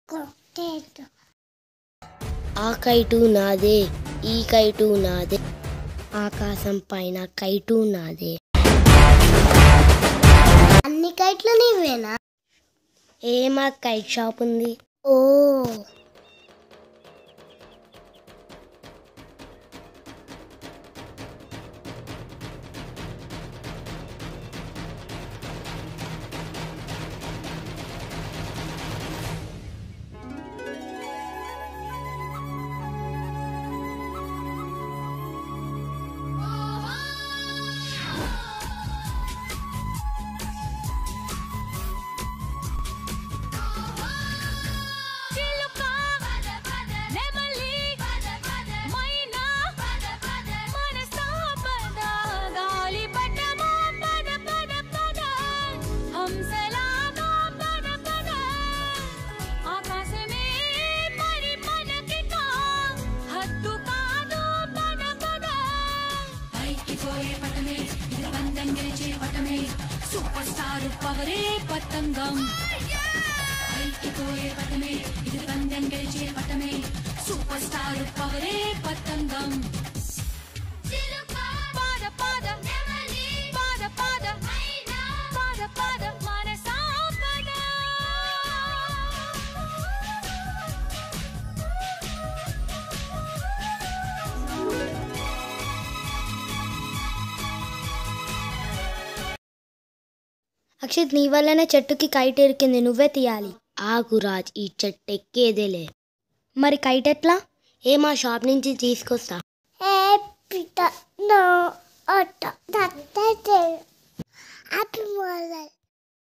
ఆ కైటు నాదే ఈ కైటు నాదే ఆకాశం పైన కైటు నాదే అన్ని కైట్లు నీవేనా ఏ మా కైట్ షాప్ ఉంది ఓ చిలుక నెమలి మైనా మనసా పద గాలిపటమా పద పద పద హంసలాగా పద పద ఆకాశమే మరి మనకిక హద్దు కాదు పద పద పైకి పోయే పటమే ఇది పందెం గెలిచే పటమే సూపర్ స్టార్ పవరే పతంగం పైకి పోయే పటమే ఇది పందెం గెలిచే పటమే సూపర్ స్టార్ పవరే పతంగం పాద పాద పాద పాద పాద పాద మనసా పద అక్షిత్ నీ వల్లనే చెట్టుకి కైట్ ఎరికింది నువ్వే తీయాలి ఆగు రాజ్ ఈ చెట్టు ఎక్కేదేలే మరి కైట్ ఎట్లా ఏ మా షాప్ నుంచి తీసుకొస్తా నో ఆటో హ్యాపీ మోడల్